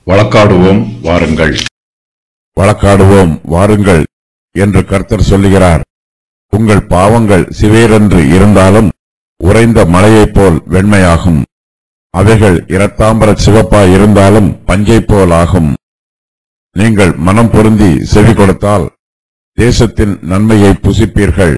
வழக்காடுவோம் வாருங்கள் வழக்காடுவோம் வாருங்கள் என்று கர்த்தர் சொல்லுகிறார் உங்கள் பாவங்கள் சிவேரென்று இருந்தாலும் உறைந்த மலையைப் போல் வெண்மையாகும் அவைகள் இரத்தாம்பர சிவப்பாய் இருந்தாலும் பஞ்சைப் போல் ஆகும் நீங்கள் மனம் பொருந்தி செவி கொடுத்தால் தேசத்தின் நன்மையை புசிப்பீர்கள்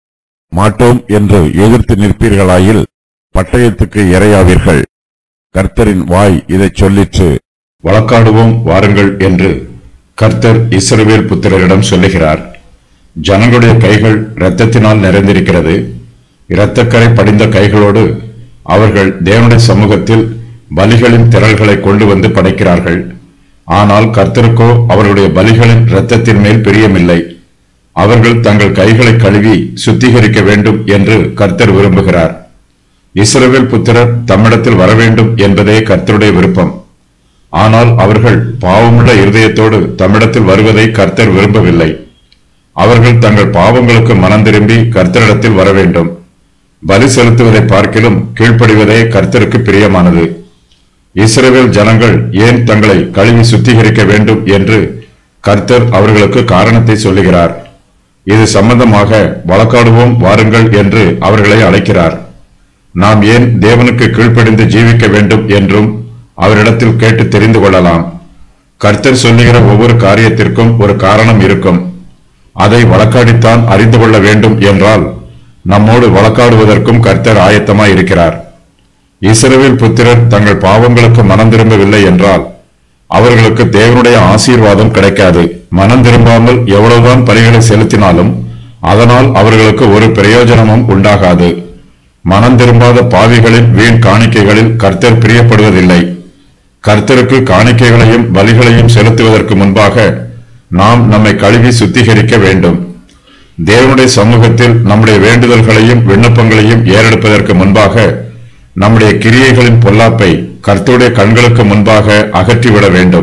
மாட்டோம் என்று எதிர்த்து நிற்பீர்களாயில் பட்டயத்துக்கு இரையாவீர்கள் கர்த்தரின் வாய் இதைச் சொல்லிற்று வழக்காடுவோம் வாருங்கள் என்று கர்த்தர் இஸ்ரவேல் புத்திரரிடம் சொல்லுகிறார் ஜனங்களுடைய கைகள் இரத்தத்தினால் நிறைந்திருக்கிறது இரத்தக்கரை படிந்த கைகளோடு அவர்கள் தேவனுடைய சமூகத்தில் பலிகளின் திரள்களை கொண்டு வந்து படைக்கிறார்கள் ஆனால் கர்த்தருக்கோ அவர்களுடைய பலிகளின் இரத்தத்தின் மேல் பிரியமில்லை அவர்கள் தங்கள் கைகளை கழுவி சுத்திகரிக்க வேண்டும் என்று கர்த்தர் விரும்புகிறார் இஸ்ரவேல் புத்திரர் தம்மிடத்தில் வர வேண்டும் என்பதே கர்த்தருடைய விருப்பம் ஆனால் அவர்கள் பாவமுள்ள இருதயத்தோடு தம்மிடத்தில் வருவதை கர்த்தர் விரும்பவில்லை அவர்கள் தங்கள் பாவங்களுக்கு மனம் திரும்பி கர்த்தரிடத்தில் வர வேண்டும் பலி செலுத்துவதை பார்க்கிலும் கீழ்ப்படிவதே கர்த்தருக்கு பிரியமானது இஸ்ரவேல் ஜனங்கள் ஏன் தங்களை கழுவி சுத்திகரிக்க வேண்டும் என்று கர்த்தர் அவர்களுக்கு காரணத்தை சொல்லுகிறார் இது சம்பந்தமாக வழக்காடுவோம் வாருங்கள் என்று அவர்களை அழைக்கிறார் நாம் ஏன் தேவனுக்கு கீழ்ப்படிந்து ஜீவிக்க வேண்டும் என்றும் அவரிடத்தில் கேட்டு தெரிந்து கொள்ளலாம் கர்த்தர் சொல்லுகிற ஒவ்வொரு காரியத்திற்கும் ஒரு காரணம் இருக்கும் அதை வழக்காடித்தான் அறிந்து கொள்ள வேண்டும் என்றால் நம்மோடு வழக்காடுவதற்கும் கர்த்தர் ஆயத்தமாய் இருக்கிறார் இஸ்ரவேல் புத்திரர் தங்கள் பாவங்களுக்கு மனம் திரும்பவில்லை என்றால் அவர்களுக்கு தேவனுடைய ஆசீர்வாதம் கிடைக்காது மனம் திரும்பாமல் எவ்வளவுதான் பலிகளை செலுத்தினாலும் அதனால் அவர்களுக்கு ஒரு பிரயோஜனமும் உண்டாகாது மனம் திரும்பாத பாவிகளின் வீண் காணிக்கைகளில் கர்த்தர் பிரியப்படுவதில்லை கர்த்தருக்கு காணிக்கைகளையும் பலிகளையும் செலுத்துவதற்கு முன்பாக நாம் நம்மை கழுவி சுத்திகரிக்க வேண்டும் தேவனுடைய சமூகத்தில் நம்முடைய வேண்டுதல்களையும் விண்ணப்பங்களையும் ஏறெடுப்பதற்கு முன்பாக நம்முடைய கிரியைகளின் பொல்லாப்பை கர்த்தருடைய கண்களுக்கு முன்பாக அகற்றிவிட வேண்டும்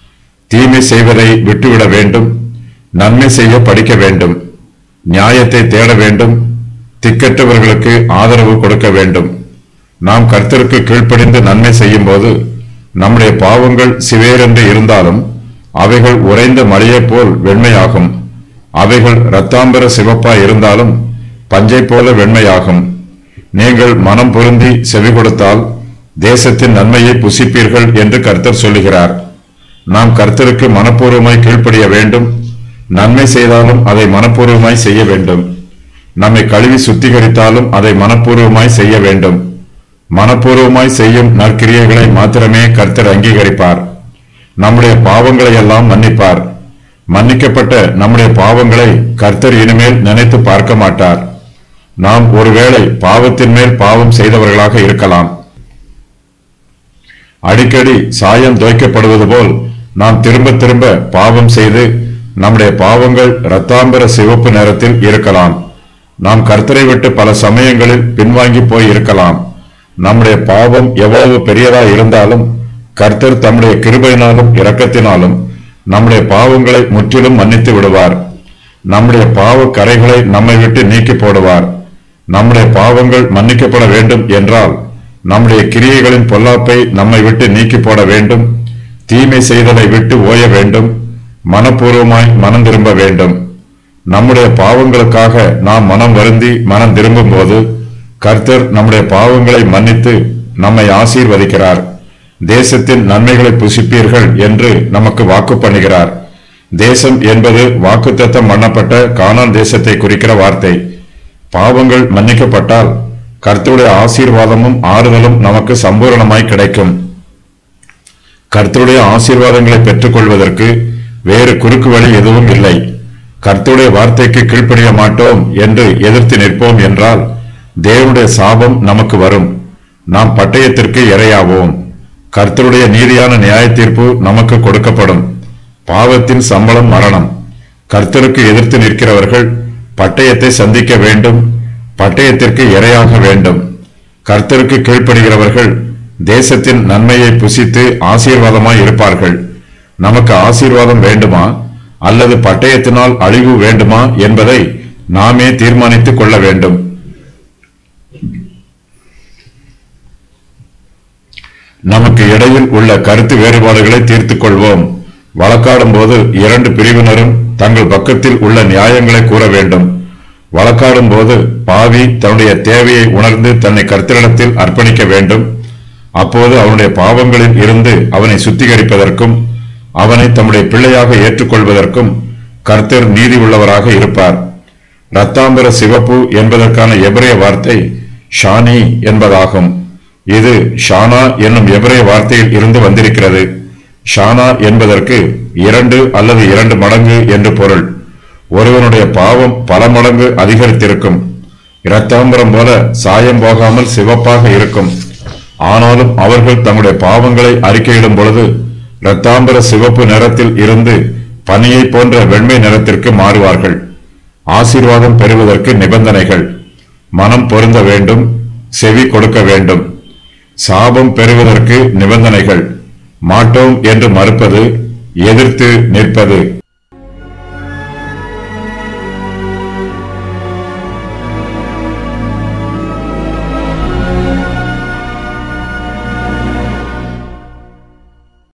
தீமை செய்வதை விட்டுவிட வேண்டும் நன்மை செய்ய படிக்க வேண்டும் நியாயத்தை தேட வேண்டும் திக்கற்றவர்களுக்கு ஆதரவு கொடுக்க வேண்டும் நாம் கர்த்தருக்கு கீழ்ப்படிந்து நன்மை செய்யும் போது நம்முடைய பாவங்கள் சிவேரென்று இருந்தாலும் அவைகள் உறைந்த மழையைப் போல் வெண்மையாகும் அவைகள் இரத்தாம்பர சிவப்பாய் இருந்தாலும் பஞ்சை போல வெண்மையாகும் நீங்கள் மனம் பொருந்தி செவி கொடுத்தால் தேசத்தின் நன்மையை புசிப்பீர்கள் என்று கர்த்தர் சொல்லுகிறார் நாம் கர்த்தருக்கு மனப்பூர்வமாய் கீழ்ப்படிய வேண்டும் நன்மை செய்தாலும் அதை மனப்பூர்வமாய் செய்ய வேண்டும் நம்மை கழுவி சுத்திகரித்தாலும் அதை மனப்பூர்வமாய் செய்ய வேண்டும் மனப்பூர்வமாய் செய்யும் நற்கிரியைகளை மாத்திரமே கர்த்தர் அங்கீகரிப்பார் நம்முடைய பாவங்களை எல்லாம் மன்னிப்பார் மன்னிக்கப்பட்ட நம்முடைய பாவங்களை கர்த்தர் இனிமேல் நினைத்து பார்க்க மாட்டார் நாம் ஒருவேளை பாவத்தின் மேல் பாவம் செய்தவர்களாக இருக்கலாம் அடிக்கடி சாயம் துவைக்கப்படுவது போல் நாம் திரும்ப திரும்ப பாவம் செய்து நம்முடைய பாவங்கள் இரத்தாம்பர சிவப்பு நிறத்தில் இருக்கலாம் நாம் கர்த்தரை விட்டு பல சமயங்களில் பின்வாங்கி போய் இருக்கலாம் நம்முடைய பாவம் எவ்வளவு பெரியதா இருந்தாலும் கர்த்தர் தம்முடைய கிருபையினாலும் இரக்கத்தினாலும் நம்முடைய பாவங்களை முற்றிலும் மன்னித்து விடுவார் நம்முடைய பாவ கரைகளை நம்மை விட்டு நீக்கி போடுவார் நம்முடைய பாவங்கள் மன்னிக்கப்பட வேண்டும் என்றால் நம்முடைய கிரியைகளின் பொல்லாப்பை நம்மை விட்டு நீக்கி போட வேண்டும் தீமை செய்தலை விட்டு ஓய வேண்டும் மனப்பூர்வமாய் மனம் திரும்ப வேண்டும் நம்முடைய பாவங்களுக்காக நாம் மனம் வருந்தி மனம் திரும்பும் போது கர்த்தர் நம்முடைய பாவங்களை மன்னித்து நம்மை ஆசீர்வதிக்கிறார் தேசத்தின் நன்மைகளை புசிப்பீர்கள் என்று நமக்கு வாக்கு பண்ணுகிறார் தேசம் என்பது வாக்குத்தத்தம் பண்ணப்பட்ட கானான் தேசத்தை குறிக்கிற வார்த்தை பாவங்கள் மன்னிக்கப்பட்டால் கர்த்தருடைய ஆசீர்வாதமும் ஆறுதலும் நமக்கு சம்பூரணமாய் கிடைக்கும் கர்த்தருடைய ஆசீர்வாதங்களை பெற்றுக்கொள்வதற்கு வேறு குறுக்கு வழி எதுவும் இல்லை கர்த்தருடைய வார்த்தைக்கு கீழ்ப்படிய மாட்டோம் என்று எதிர்த்து நிற்போம் என்றால் தேவனுடைய சாபம் நமக்கு வரும் நாம் பட்டயத்திற்கு இரையாவோம் கர்த்தருடைய நீதியான நியாய தீர்ப்பு நமக்கு கொடுக்கப்படும் பாவத்தின் சம்பளம் மரணம் கர்த்தருக்கு எதிர்த்து நிற்கிறவர்கள் பட்டயத்தை சந்திக்க வேண்டும் பட்டயத்திற்கு இரையாக வேண்டும் கர்த்தருக்கு கீழ்ப்படுகிறவர்கள் தேசத்தின் நன்மையை புசித்து ஆசீர்வாதமாய் இருப்பார்கள் நமக்கு ஆசீர்வாதம் வேண்டுமா அல்லது பட்டயத்தினால் அழிவு வேண்டுமா என்பதை நாமே தீர்மானித்துக் கொள்ள வேண்டும் நமக்கு இடையில் உள்ள கருத்து வேறுபாடுகளை தீர்த்துக் கொள்வோம் வழக்காடும் போது இரண்டு பிரிவினரும் தங்கள் பக்கத்தில் உள்ள நியாயங்களை கூற வேண்டும் வழக்காடும் போது பாவி தன்னுடைய தேவையை உணர்ந்து தன்னை கர்த்தரிடத்தில் அர்ப்பணிக்க வேண்டும் அப்போது அவனுடைய பாவங்களில் இருந்து அவனை சுத்திகரிப்பதற்கும் அவனை தம்முடைய பிள்ளையாக ஏற்றுக்கொள்வதற்கும் கர்த்தர் நீதி உள்ளவராக இருப்பார் ரத்தாம்பர சிவப்பு என்பதற்கான எபிரேய வார்த்தை ஷானி என்பதாகும் இது ஷானா என்னும் எபிரேய வார்த்தையில் இருந்து வந்திருக்கிறது ஷானா என்பதற்கு இரண்டு அல்லது இரண்டு மடங்கு என்று பொருள் ஒருவனுடைய பாவம் பல மடங்கு அதிகரித்திருக்கும் இரத்தாம்பரம் போல சாயம் போகாமல் சிவப்பாக இருக்கும் ஆனாலும் அவர்கள் தங்களுடைய பாவங்களை அறிக்கையிடும் பொழுது இரத்தாம்பர சிவப்பு நிறத்தில் இருந்து பனியை போன்ற வெண்மை நிறத்திற்கு மாறுவார்கள் ஆசீர்வாதம் பெறுவதற்கு நிபந்தனைகள் மனம் பொருந்த வேண்டும் செவி கொடுக்க வேண்டும் சாபம் பெறுவதற்கு நிபந்தனைகள் மாட்டோம் என்று மறுப்பது எதிர்த்து நிற்பது